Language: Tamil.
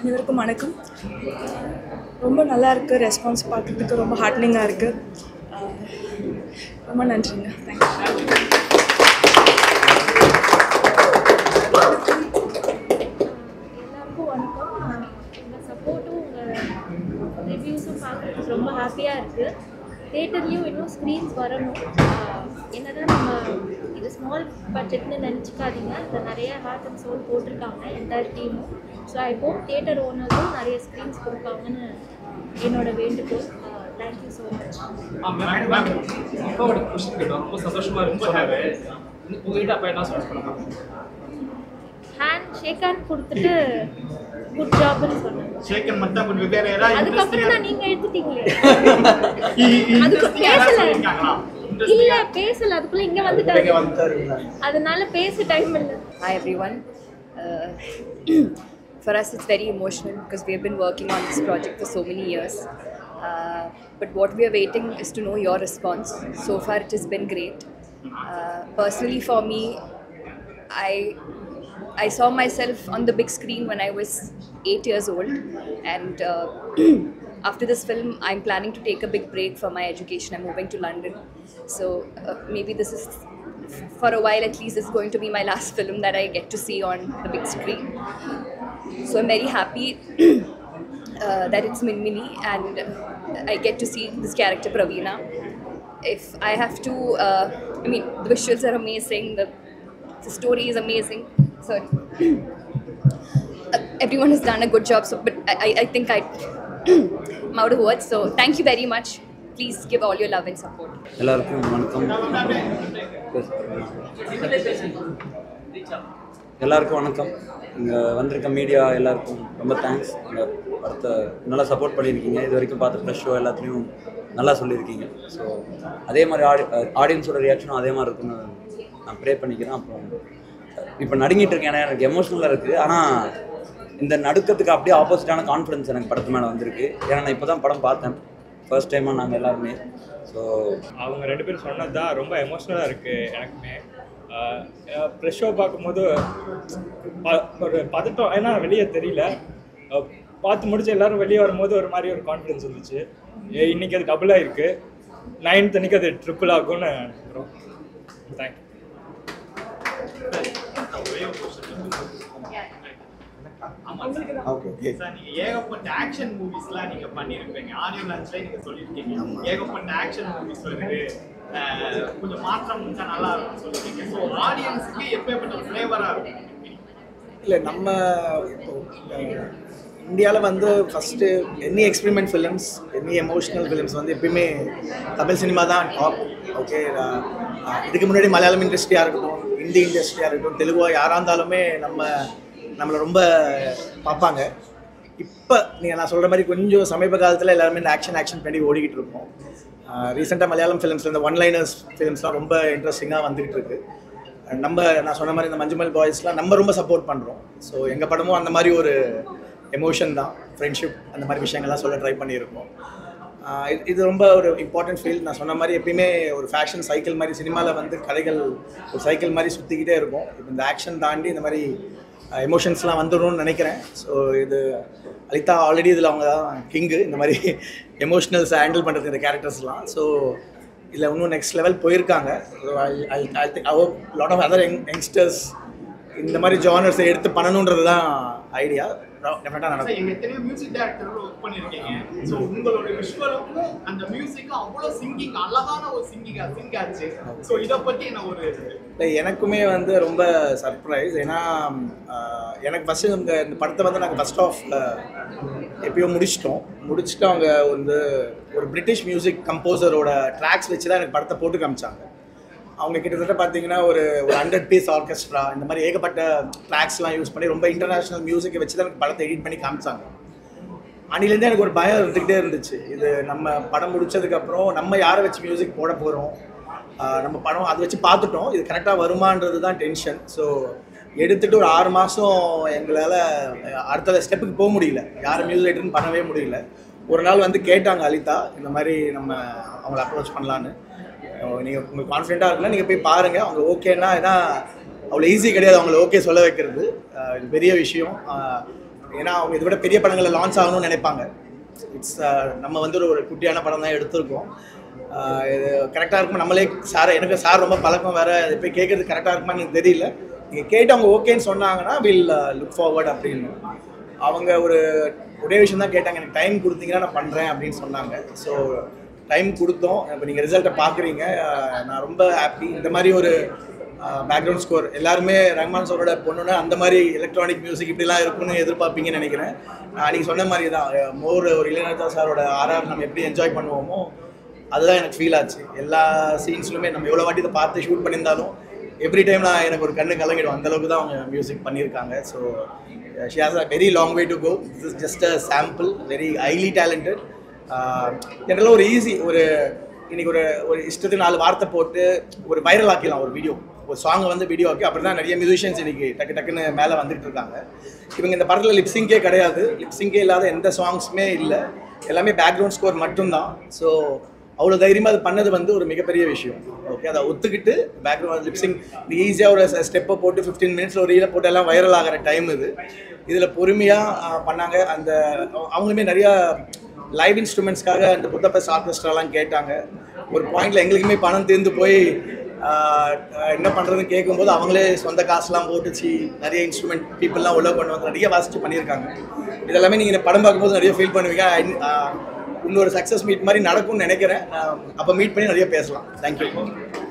அனைவருக்கும் வணக்கம் ரொம்ப நல்லா இருக்கு ரெஸ்பான்ஸ் பார்க்குறதுக்கு ரொம்ப ஹார்ட்னிங்காக இருக்குது ரொம்ப நன்றிங்க தேங்க்யூ எல்லாருக்கும் வணக்கம் உங்கள் சப்போர்ட்டும் உங்கள் ரிவ்யூஸும் பார்க்குறதுக்கு ரொம்ப ஹாப்பியாக இருக்குது தேட்டர்லேயும் இன்னும் ஸ்க்ரீன்ஸ் வரணும் ஆஹ் என்னதான் நம்ம இது ஸ்மால் பட்ஜெட்னு நினச்சிக்காதீங்க இதில் நிறைய ஹார்ட் அண்ட் சோல் போட்டிருக்காங்க என்டையர் டீமும் ஸோ ஐ ஹோப் தேட்டர் ஓனர்ஸும் நிறைய ஸ்க்ரீன்ஸ் கொடுப்பாங்கன்னு என்னோட வேண்டுகோள் தேங்க்யூ ஸோ மச் அப்பாவோட கொஸ்டின் கேட்டோம் ரொம்ப சந்தோஷமா இருக்கு சொன்னாரு உங்ககிட்ட அப்பா என்ன சொல்ல ஹேண்ட் ஷேக் ஹேண்ட் கொடுத்துட்டு குட் ஜாப்னு சொன்னாங்க ஷேக்கன் மட்டும் கொஞ்சம் வேற யாராவது அதுக்கப்புறம் தான் நீங்கள் எடுத்துட்டீங்களே இ- அதுக்கு interesting ஆ யாராவது பேசல சொல்லியிருக்காங்களா? இல்ல பேசல அதுக்குள்ள இங்க வந்துட்டாரு அதனால பேச டைம் இல்ல Hi everyone. Uh, for us, it's very emotional because we have been working on this project for so many years. Uh, but what we are waiting is to know your response. So far, it has been great. Uh, personally, for me, I I saw myself on the big screen when I was eight years old, and uh, after this film, I'm planning to take a big break for my education. I'm moving to London, so uh, maybe this is for a while at least. This is going to be my last film that I get to see on the big screen. So I'm very happy uh, that it's Minmini and I get to see this character Praveena. If I have to, uh, I mean, the visuals are amazing. The, the story is amazing. So uh, everyone has done a good job. So, but I, I- I think I, I'm out of words. So thank you very much. Please give all your love and support. எல்லாருக்கும் வணக்கம் எல்லாருக்கும் வணக்கம் இங்கே வந்திருக்க மீடியா எல்லாருக்கும் ரொம்ப தேங்க்ஸ் இந்த படத்தை நல்லா சப்போர்ட் பண்ணியிருக்கீங்க இது வரைக்கும் பார்த்த ஃப்ரெஷ் ஷோ எல்லாத்துலேயும் நல்லா சொல்லியிருக்கீங்க ஸோ அதே மாதிரி ஆடி ஆடியன்ஸோட ரியாக்ஷனும் அதே மாதிரி இருக்குன்னு நான் ப்ரே பண்ணிக்கிறேன் அப்புறம் இப்போ நடுங்கிட்டு இருக்கேன் ஏன்னா எனக்கு எமோஷ்னலாக இருக்குது ஆனால் இந்த நடுக்கத்துக்கு அப்படியே ஆப்போசிட்டான கான்ஃபிடன்ஸ் எனக்கு படத்து மேலே வந்திருக்கு ஏன்னா நான் இப்போ தான் படம் பார்த்தேன் ஃபர்ஸ்ட் டைமாக நாங்கள் எல்லாருமே ஸோ அவங்க ரெண்டு பேரும் சொன்னது தான் ரொம்ப எமோஷ்னலாக இருக்குது எனக்குமே ப்ரெஷ் ஷோ பார்க்கும்போது ப- ஒரு பதட்டம் ஏன்னா வெளியே தெரியல அஹ் பார்த்து முடிச்சு எல்லாரும் வெளியே வரும்போது ஒரு மாதிரி ஒரு கான்ஃபிடன்ஸ் வந்துச்சு ஏ, இன்னைக்கு அது டபுளாக இருக்குது நைன்த் அன்னைக்கு அது ட்ரிபிள் ஆகும்னு நினைக்கிறோம் தேங்க்யூ ஆமா சார். சார், நீங்க ஏகப்பட்ட ஆக்ஷன் மூவிஸ்லாம் நீங்க பண்ணிருப்பீங்க ஆடியோ லான்ச்ல நீங்க சொல்லிருக்கீங்க ஏகப்பட்ட ஆக்ஷன் மூவிஸ் வருது அஹ், கொஞ்சம் மாற்றம் இருந்தா நல்லா இருக்கும்னு சொல்லிருக்கீங்க ஸோ ஆடியன்ஸுக்கு எப்பேற்பட்ட ஃப்ளேவரா இருக்கும் இல்லை நம்ம இப்போ இந்தியாவில் வந்து first any experiment films any emotional films வந்து எப்பயுமே தமிழ் சினிமா தான் டாப் ஓகே இதுக்கு முன்னாடி மலையாளம் இண்டஸ்ட்ரியாக இருக்கட்டும் ஹிந்தி இண்டஸ்ட்ரியாக இருக்கட்டும் தெலுங்கோ யாராக இருந்தாலுமே நம்ம நம்மளை ரொம்ப பார்ப்பாங்க இப்போ நீங்கள் நான் சொல்கிற மாதிரி கொஞ்சம் சமீப காலத்தில் எல்லாருமே இந்த ஆக்ஷன் ஆக்ஷன் பண்ணி ஓடிக்கிட்டு இருக்கோம் ரீசெண்டாக மலையாளம் ஃபிலிம்ஸில் இந்த ஒன் லைனர்ஸ் ஃபிலிம்ஸ்லாம் ரொம்ப இன்ட்ரெஸ்டிங்காக வந்துகிட்டு இருக்கு நம்ம நான் சொன்ன மாதிரி இந்த மஞ்சுமல் பாய்ஸ்லாம் நம்ம ரொம்ப சப்போர்ட் பண்ணுறோம் ஸோ எங்கள் படமும் அந்த மாதிரி ஒரு எமோஷன் தான் ஃப்ரெண்ட்ஷிப் அந்த மாதிரி விஷயங்கள்லாம் சொல்ல ட்ரை பண்ணியிருக்கோம் ஆஹ் இது- இது ரொம்ப ஒரு இம்பார்ட்டன்ட் ஃபீல்ட் நான் சொன்ன மாதிரி எப்பயுமே ஒரு ஃபேஷன் சைக்கிள் மாதிரி சினிமாவில் வந்து கதைகள் ஒரு சைக்கிள் மாதிரி சுற்றிக்கிட்டே இருக்கும் இப்போ இந்த ஆக்ஷன் தாண்டி இந்த மாதிரி எமோஷன்ஸ்லாம் வந்துடும்னு நினைக்கிறேன் ஸோ இது அலிதா ஆல்ரெடி இதில் அவங்க தான் கிங்கு இந்த மாதிரி எமோஷனல்ஸை ஹேண்டில் பண்ணுறது இந்த கேரக்டர்ஸ்லாம் ஸோ இதில் இன்னும் நெக்ஸ்ட் லெவல் போயிருக்காங்க lot of other young youngsters இந்த மாதிரி ஜானர்ஸை எடுத்து பண்ணணுன்றது தான் ஐடியா டெஃபினட்டாக சார், நடக்கும் எங்க எத்தனையோ மியூசிக் டைரக்டரோட ஒர்க் பண்ணிருக்கீங்க ஸோ உங்களோட விஷுவலுக்கும் அந்த மியூசிக்கும் அவ்வளோ சிங்கிங் அழகான ஒரு சிங்கிங் சிங்க் ஆச்சு ஸோ இதை பத்தி என்ன ஒரு இல்லை எனக்குமே வந்து ரொம்ப சர்ப்ரைஸ் ஏன்னா ஆஹ், எனக்கு ஃபஸ்ட்டு இந்த இந்த படத்தை வந்து நாங்கள் ஃபஸ்ட் ஆஃப் எப்பயோ முடிச்சிட்டோம் முடிச்சுட்டு அவங்க வந்து ஒரு பிரிட்டிஷ் மியூசிக் கம்போசரோட ட்ராக்ஸ் வச்சு தான் எனக்கு படத்தை போட்டு காமிச்சாங்க அவங்க கிட்டத்தட்ட பார்த்தீங்கன்னா ஒரு ஒரு ஹண்ட்ரட் பீஸ் ஆர்கெஸ்ட்ரா இந்த மாதிரி ஏகப்பட்ட ட்ராக்ஸ்லாம் யூஸ் பண்ணி ரொம்ப இன்டர்நேஷ்னல் மியூசிக்கை வச்சு தான் எனக்கு படத்தை எடிட் பண்ணி காமிச்சாங்க அன்னிலேருந்தே எனக்கு ஒரு பயம் இருந்துக்கிட்டே இருந்துச்சு இது நம்ம படம் முடிச்சதுக்கப்புறம் நம்ம யாரை வச்சு மியூசிக் போட போகிறோம் நம்ம படம் அதை வச்சு பார்த்துட்டோம் இது கரெக்டாக வருமானது தான் டென்ஷன் ஸோ எடுத்துட்டு ஒரு ஆறு மாதம் எங்களால் அடுத்த ஸ்டெப்புக்கு போக முடியல யார் மியூசிக் ரைட்டர்னு பண்ணவே முடியல ஒரு நாள் வந்து கேட்டாங்க அலிதா இந்த மாதிரி நம்ம அவங்கள அப்ரோச் பண்ணலான்னு நீங்கள் உங்களுக்கு கான்ஃபிடென்ட்டாக இருக்குன்னா நீங்கள் போய் பாருங்கள் அவங்க ஓகேன்னா ஏன்னா அவ்வளோ ஈஸி கிடையாது அவங்கள ஓகே சொல்ல வைக்கிறது அஹ் இது பெரிய விஷயம் அஹ் ஏன்னா அவங்க இதை விட பெரிய படங்களில் லான்ச் ஆகணும்னு நினைப்பாங்க இட்ஸ் நம்ம வந்து ஒரு ஒரு குட்டியான படம் தான் எடுத்திருக்கோம் ஆஹ் இது கரெக்டாக இருக்கும் நம்மளே சார் எனக்கு சார் ரொம்ப பழக்கம் வேறு இது போய் கேட்குறது கரெக்டாக இருக்குமான்னு எனக்கு தெரியல நீங்கள் கேட்டு அவங்க ஓகேன்னு சொன்னாங்கன்னா வில் லுக் ஃபார்வர்ட் அப்படின்னு அவங்க ஒரு ஒரே விஷயம் தான் கேட்டாங்க எனக்கு டைம் கொடுத்தீங்கன்னா நான் பண்ணுறேன் அப்படின்னு சொன்னாங்க ஸோ டைம் கொடுத்தோம் இப்போ நீங்கள் ரிசல்ட்டை பார்க்குறீங்க நான் ரொம்ப ஹாப்பி இந்த மாதிரி ஒரு பேக்ரவுண்ட் ஸ்கோர் எல்லாருமே ரஹ்மான் சாரோட பொண்ணுன்னா அந்த மாதிரி எலக்ட்ரானிக் மியூசிக் இப்படிலாம் இருக்கும்னு எதிர்பார்ப்பீங்கன்னு நினைக்கிறேன் நீங்கள் சொன்ன மாதிரி தான் மோர் ஒரு இளையராஜா சாரோட ஆர்ஆர் நம்ம எப்படி என்ஜாய் பண்ணுவோமோ அதுதான் எனக்கு ஃபீல் ஆச்சு எல்லா சீன்ஸ்லுமே நம்ம எவ்வளோ வாட்டி இதை பார்த்து ஷூட் பண்ணியிருந்தாலும் எவ்ரி டைம் நான் எனக்கு ஒரு கண்ணு கலங்கிடும் அந்த அளவுக்கு தான் அவங்க மியூசிக் பண்ணியிருக்காங்க so she has a very long way to go this is just a sample very highly talented ஜென்ரலாக ஒரு ஈஸி ஒரு இன்னைக்கு ஒரு ஒரு இஷ்டத்துக்கு நாலு வார்த்தை போட்டு ஒரு வைரல் ஆக்கிடலாம் ஒரு வீடியோ ஒரு சாங்கை வந்து வீடியோ ஆக்கி அப்படி தான் நிறைய மியூசிஷியன்ஸ் இன்னைக்கு டக்கு டக்குன்னு மேலே வந்துட்டு இருக்காங்க இவங்க இந்த படத்தில் லிப்ஸிங்கே கிடையாது லிப்ஸிங்கே இல்லாத எந்த சாங்ஸுமே இல்லை எல்லாமே பேக்ரவுண்ட் ஸ்கோர் மட்டும்தான் ஸோ அவ்வளோ தைரியமாக அது பண்ணது வந்து ஒரு மிகப்பெரிய விஷயம் ஓகே அதை ஒத்துக்கிட்டு பேக்ரவுண்ட் லிப்ஸிங் ஈஸியாக ஒரு ஸ்டெப்பை போட்டு ஃபிஃப்டீன் மினிட்ஸ் ஒரு ரீலை போட்டு எல்லாம் வைரல் ஆகிற டைம் இது இதில் பொறுமையாக பண்ணாங்க அந்த அவங்களுமே நிறையா லைவ் இன்ஸ்ட்ருமெண்ட்ஸ்க்காக அந்த புத்தபஸ் ஆர்கெஸ்ட்ராலாம் கேட்டாங்க ஒரு பாயிண்டில் எங்களுக்குமே பணம் தீர்ந்து போய் ஆஹ், என்ன பண்ணுறதுன்னு கேட்கும்போது அவங்களே சொந்த காசுலாம் போட்டுச்சு நிறைய இன்ஸ்ட்ருமெண்ட் பீப்புளெலாம் உள்ள கொண்டு வந்து நிறைய வாசிச்சு பண்ணியிருக்காங்க இதெல்லாமே நீங்கள் இந்த படம் பார்க்கும்போது நிறைய ஃபீல் பண்ணுவீங்க I- ஆஹ், இன்னொரு சக்ஸஸ் மீட் மாதிரி நடக்கும்னு நினைக்கிறேன் அப்போ மீட் பண்ணி நிறைய பேசலாம் தேங்க்யூ